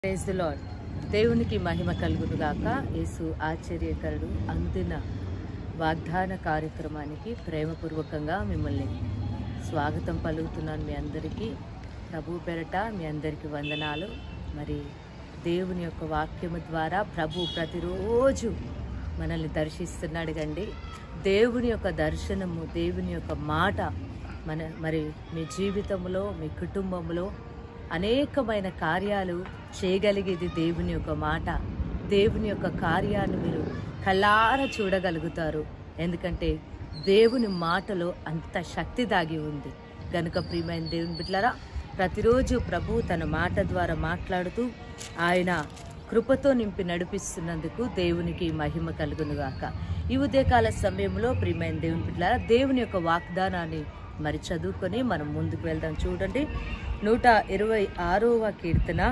Praise the lord దేవునికి మహిమ కలుగును గాక యేసు ఆశ్చర్యకరుడు అందిన వాగ్దాన కార్యక్రమానికి ప్రేమపూర్వకంగా మిమ్మల్ని స్వాగతం పలుకుతున్నాను మీ అందరికీ ప్రభు పెరట మీ అందరికీ వందనాలు మరి దేవుని యొక్క వాక్యము ద్వారా ప్రభు ప్రతిరోజు మనల్ని దర్శిస్తున్నాడు కండి దేవుని యొక్క దర్శనము దేవుని యొక్క మాట మన మరి మీ జీవితంలో మీ కుటుంబంలో అనేకమైన కార్యాలు చేయగలిగేది దేవుని యొక్క మాట దేవుని యొక్క కార్యాన్ని మీరు కళ్ళారా చూడగలుగుతారు ఎందుకంటే దేవుని మాటలో అంత శక్తి దాగి ఉంది గనుక ప్రియమైన దేవుని బిడ్డలారా ప్రతిరోజు ప్రభు తన మాట ద్వారా మాట్లాడుతూ ఆయన కృపతో నింపి నడిపిస్తున్నందుకు దేవునికి మహిమ కలుగునుగాక ఈ ఉదయకాల సమయంలో ప్రియమైన దేవుని బిడ్డలారా దేవుని యొక్క వాగ్దానాన్ని మరి చదువుకొని మనం ముందుకు వెళ్దాం చూడండి నూట ఇరవై ఆరవ కీర్తన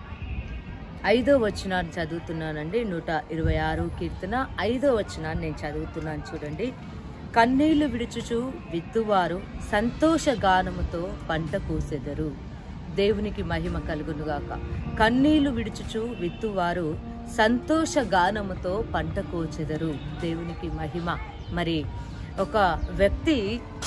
ఐదో వచనాన్ని చదువుతున్నానండి నూట ఇరవై ఆరో కీర్తన ఐదో వచనాన్ని నేను చదువుతున్నాను చూడండి కన్నీళ్లు విడుచుచు విత్తువారు సంతోష గానముతో పంట కోసెదరు దేవునికి మహిమ కలుగునుగాక కన్నీళ్లు విడుచుచు విత్తువారు సంతోష గానముతో పంట కోచెదరు దేవునికి మహిమ మరి ఒక వ్యక్తి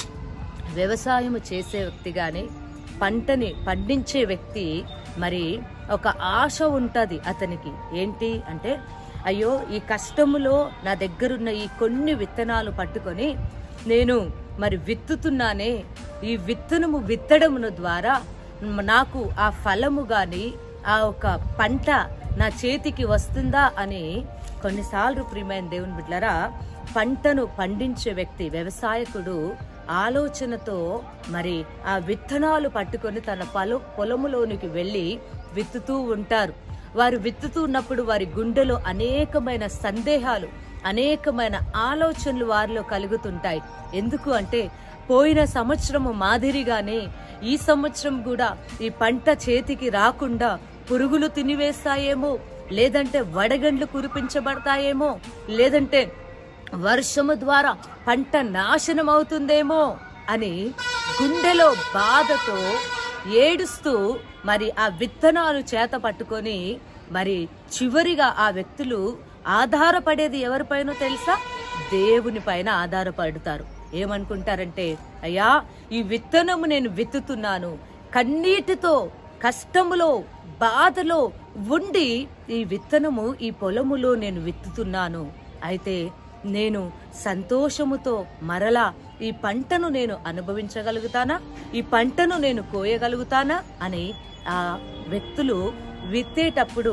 వ్యవసాయం చేసే వ్యక్తి కానీ పంటని పండించే వ్యక్తి మరి ఒక ఆశ ఉంటుంది అతనికి ఏంటి అంటే అయ్యో ఈ కష్టములో నా దగ్గరున్న ఈ కొన్ని విత్తనాలు పట్టుకొని నేను మరి విత్తుతున్నానే ఈ విత్తనము విత్తడమున ద్వారా నాకు ఆ ఫలము గాని ఆ ఒక పంట నా చేతికి వస్తుందా అని కొన్నిసార్లు ప్రియమైన దేవుని బిడ్డలారా పంటను పండించే వ్యక్తి వ్యవసాయకుడు ఆలోచనతో మరి ఆ విత్తనాలు పట్టుకొని తన పొల పొలములోనికి వెళ్ళి విత్తుతూ ఉంటారు వారు విత్తుతూ ఉన్నప్పుడు వారి గుండెలో అనేకమైన సందేహాలు అనేకమైన ఆలోచనలు వారిలో కలుగుతుంటాయి ఎందుకు అంటే పోయిన సంవత్సరము మాదిరిగానే ఈ సంవత్సరం కూడా ఈ పంట చేతికి రాకుండా పురుగులు తినివేస్తాయేమో లేదంటే వడగండ్లు కురిపించబడతాయేమో లేదంటే వర్షము ద్వారా పంట నాశనం అవుతుందేమో అని గుండెలో బాధతో ఏడుస్తూ మరి ఆ విత్తనాలు చేత పట్టుకొని మరి చివరిగా ఆ వ్యక్తులు ఆధారపడేది ఎవరిపైనో తెలుసా దేవుని పైన ఆధారపడతారు ఏమనుకుంటారంటే అయ్యా ఈ విత్తనము నేను విత్తుతున్నాను కన్నీటితో కష్టములో బాధలో ఉండి ఈ విత్తనము ఈ పొలములో నేను విత్తుతున్నాను అయితే నేను సంతోషముతో మరలా ఈ పంటను నేను అనుభవించగలుగుతానా ఈ పంటను నేను కోయగలుగుతానా అని ఆ వ్యక్తులు విత్తేటప్పుడు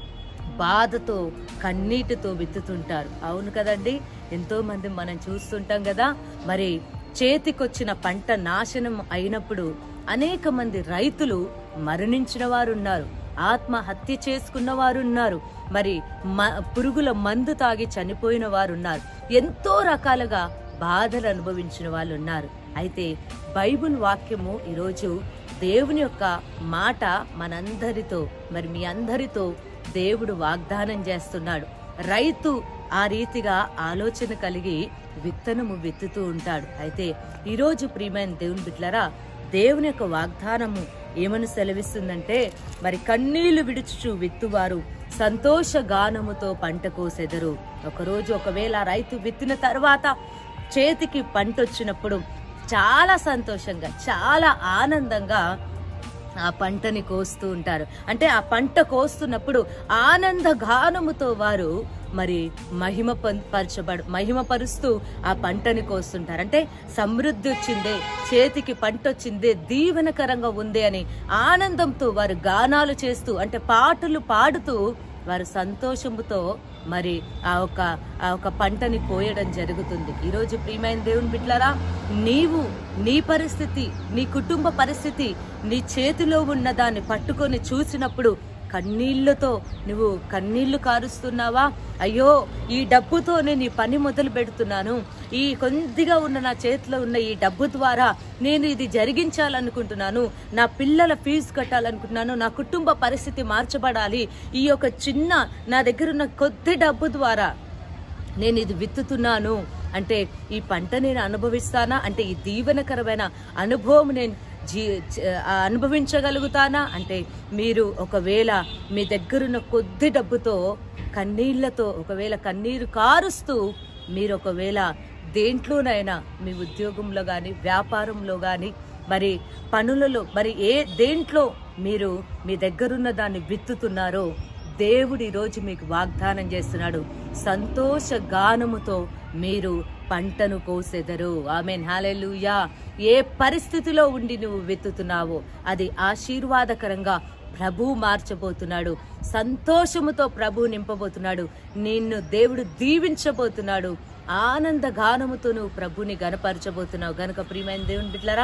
బాధతో కన్నీటితో విత్తుతుంటారు అవును కదండి ఎంతో మంది మనం చూస్తుంటాం కదా మరి చేతికొచ్చిన పంట నాశనం అయినప్పుడు అనేక మంది రైతులు మరణించిన వారు ఉన్నారు ఆత్మహత్య చేసుకున్న వారు ఉన్నారు మరి పురుగుల మందు తాగి చనిపోయిన వారు ఉన్నారు ఎంతో రకాలుగా బాధలు అనుభవించిన వాళ్ళు ఉన్నారు అయితే బైబుల్ వాక్యము ఈరోజు దేవుని యొక్క మాట మనందరితో మరి మీ అందరితో దేవుడు వాగ్దానం చేస్తున్నాడు రైతు ఆ రీతిగా ఆలోచన కలిగి విత్తనము విత్తుతూ ఉంటాడు అయితే ఈరోజు ప్రియమైన దేవుని బిడ్లరా దేవుని యొక్క వాగ్దానము ఏమని సెలవిస్తుందంటే మరి కన్నీళ్లు విడుచుచు విత్తువారు సంతోష గానముతో పంట కోసెదరు ఒకరోజు ఒకవేళ రైతు విత్తిన తర్వాత చేతికి పంట వచ్చినప్పుడు చాలా సంతోషంగా చాలా ఆనందంగా ఆ పంటని కోస్తూ ఉంటారు అంటే ఆ పంట కోస్తున్నప్పుడు ఆనంద గానముతో వారు మరి మహిమ పరచబడు మహిమ పరుస్తూ ఆ పంటని కోస్తుంటారు అంటే సమృద్ధి వచ్చిందే చేతికి పంట వచ్చిందే దీవెనకరంగా ఉంది అని ఆనందంతో వారు గానాలు చేస్తూ అంటే పాటలు పాడుతూ వారు సంతోషముతో మరి ఆ ఒక ఆ ఒక పంటని కోయడం జరుగుతుంది ఈరోజు ప్రియమైన దేవుని బిడ్లారా నీవు నీ పరిస్థితి నీ కుటుంబ పరిస్థితి నీ చేతిలో ఉన్న దాన్ని పట్టుకొని చూసినప్పుడు కన్నీళ్లతో నువ్వు కన్నీళ్లు కారుస్తున్నావా అయ్యో ఈ డబ్బుతో నేను ఈ పని మొదలు పెడుతున్నాను ఈ కొద్దిగా ఉన్న నా చేతిలో ఉన్న ఈ డబ్బు ద్వారా నేను ఇది జరిగించాలనుకుంటున్నాను నా పిల్లల ఫీజు కట్టాలనుకుంటున్నాను నా కుటుంబ పరిస్థితి మార్చబడాలి ఈ యొక్క చిన్న నా దగ్గర ఉన్న కొద్ది డబ్బు ద్వారా నేను ఇది విత్తుతున్నాను అంటే ఈ పంట నేను అనుభవిస్తానా అంటే ఈ దీవెనకరమైన అనుభవం నేను జీ చ- ఆ, అనుభవించగలుగుతానా అంటే మీరు ఒకవేళ మీ దగ్గరున్న కొద్ది డబ్బుతో కన్నీళ్లతో ఒకవేళ కన్నీరు కారుస్తూ మీరు ఒకవేళ దేంట్లోనైనా మీ ఉద్యోగంలో కానీ వ్యాపారంలో కానీ మరి పనులలో మరి ఏ దేంట్లో మీరు మీ దగ్గరున్న దాన్ని విత్తుతున్నారో దేవుడు ఈరోజు మీకు వాగ్దానం చేస్తున్నాడు సంతోష గానముతో మీరు పంటను కోసెదరు ఆమెన్ హాలెలూయా ఏ పరిస్థితిలో ఉండి నువ్వు విత్తుతున్నావో అది ఆశీర్వాదకరంగా ప్రభు మార్చబోతున్నాడు సంతోషముతో ప్రభు నింపబోతున్నాడు నిన్ను దేవుడు దీవించబోతున్నాడు ఆనంద గానముతో నువ్వు ప్రభుని గనపరచబోతున్నావు గనుక ప్రియమైన దేవుని బిడ్డలారా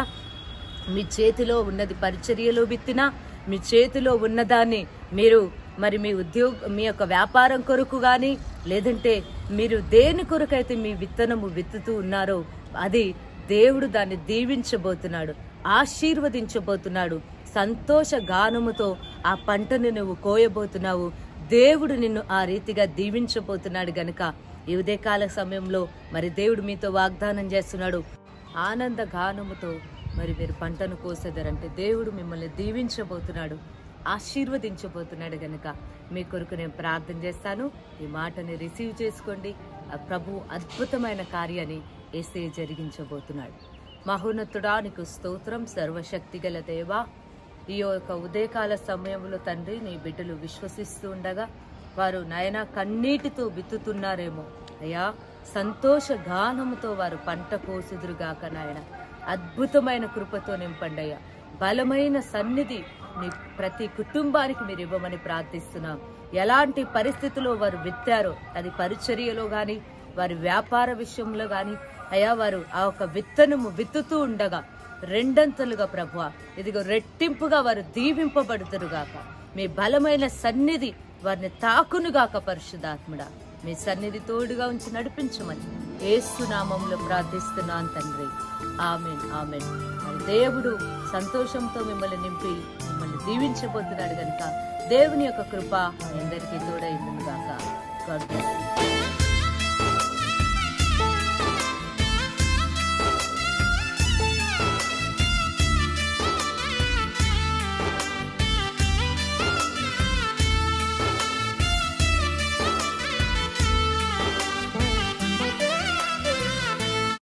మీ చేతిలో ఉన్నది పరిచర్యలో విత్తినా మీ చేతిలో ఉన్నదాన్ని మీరు మరి మీ ఉద్యోగ మీ యొక్క వ్యాపారం కొరకు కానీ లేదంటే మీరు దేని కొరకైతే మీ విత్తనము విత్తుతూ ఉన్నారో అది దేవుడు దాన్ని దీవించబోతున్నాడు ఆశీర్వదించబోతున్నాడు సంతోష గానముతో ఆ పంటను నువ్వు కోయబోతున్నావు దేవుడు నిన్ను ఆ రీతిగా దీవించబోతున్నాడు గనుక ఈ ఉదయకాల సమయంలో మరి దేవుడు మీతో వాగ్దానం చేస్తున్నాడు ఆనంద గానముతో మరి మీరు పంటను కోసేదారంటే దేవుడు మిమ్మల్ని దీవించబోతున్నాడు ఆశీర్వదించబోతున్నాడు గనుక మీ కొరకు నేను ప్రార్థన చేస్తాను ఈ మాటని రిసీవ్ చేసుకోండి ఆ ప్రభు అద్భుతమైన కార్యాన్ని ఏసే జరిగించబోతున్నాడు మహోన్నతుడా నీకు స్తోత్రం సర్వశక్తి గల దేవా ఈ యొక్క ఉదయకాల సమయంలో తండ్రి నీ బిడ్డలు విశ్వసిస్తూ ఉండగా వారు నయన కన్నీటితో విత్తుతున్నారేమో అయ్యా సంతోష గానముతో వారు పంట కోసుదురుగాక నాయన అద్భుతమైన కృపతో నింపండి అయ్యా బలమైన సన్నిధి నీ ప్రతి కుటుంబానికి మీరు ఇవ్వమని ప్రార్థిస్తున్నాం ఎలాంటి పరిస్థితిలో వారు విత్తారో అది పరిచర్యలో గాని వారి వ్యాపార విషయంలో గాని అయ్యా వారు ఆ ఒక విత్తనము విత్తుతూ ఉండగా రెండంతలుగా ప్రభు ఇదిగో రెట్టింపుగా వారు దీవింపబడుతురుగాక మీ బలమైన సన్నిధి వారిని తాకునుగాక పరిశుద్ధాత్ముడా మీ సన్నిధి తోడుగా ఉంచి నడిపించమని ఏసు నామంలో ప్రార్థిస్తున్నాను తండ్రి ఆమెన్ ఆమెన్ మరి దేవుడు సంతోషంతో మిమ్మల్ని నింపి మిమ్మల్ని దీవించబోతున్నాడు కనుక దేవుని యొక్క కృప మీ అందరికీ తోడైందుగాక గాడ్ బ్లెస్ యు.